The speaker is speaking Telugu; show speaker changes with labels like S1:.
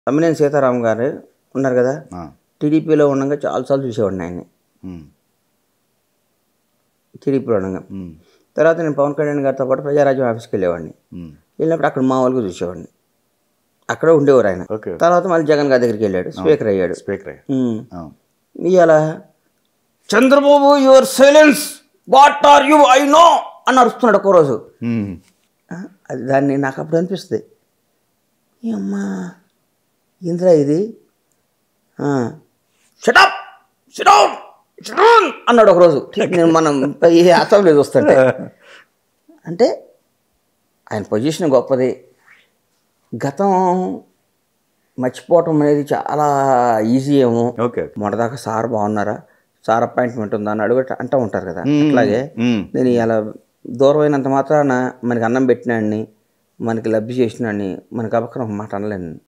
S1: తమ్మినేని సీతారాం గారు ఉన్నారు కదా
S2: ఆ.
S1: టీడీపీలో ఉండగా చాలాసార్లు చూసేవాడిని ఆయన్ని
S2: ఉమ్.
S1: టీడీపీలో ఉండగా
S2: ఉమ్.
S1: తర్వాత నేను పవన్ కళ్యాణ్ గారితో పాటు ప్రజారాజ్యం ఆఫీస్కి వెళ్ళేవాడిని
S2: ఉమ్.
S1: వెళ్ళినప్పుడు అక్కడ మామూలుగా చూసేవాడిని అక్కడ ఉండేవారు ఆయన
S2: ఓకే
S1: తర్వాత మళ్ళీ జగన్ గారి దగ్గరికి వెళ్ళాడు స్పీకర్ అయ్యాడు
S2: స్పీకర్ అయ్యా.
S1: ఉమ్.
S2: ఆ.
S1: ఇవాళ Chandrababu your silence what are you I know అని అరుస్తున్నాడు ఒక్కో రోజు
S2: ఉమ్.
S1: ఆ, అది దాన్ని నాకు అప్పుడు అనిపిస్తుంది అమ్మా ఇంద్రా ఇది షటప్ షడౌన్ షడౌన్ అన్నాడు ఒకరోజు నేను మనం ఈ అసెంబ్లీ చూస్తుంటే అంటే ఆయన పొజిషన్ గొప్పది గతం మర్చిపోవటం అనేది చాలా ఈజీ ఏమో
S2: ఓకే
S1: మొన్నదాకా సార్ బాగున్నారా సార్ అపాయింట్మెంట్ ఉందా అని అడుగు అంటూ ఉంటారు కదా అట్లాగే
S2: ఉమ్.
S1: నేను ఇలా దూరమైనంత మాత్రాన మనకి అన్నం పెట్టినాడిని మనకి లబ్ధి చేసినాడిని మనకి అపకరం ఒక మాట అనలేను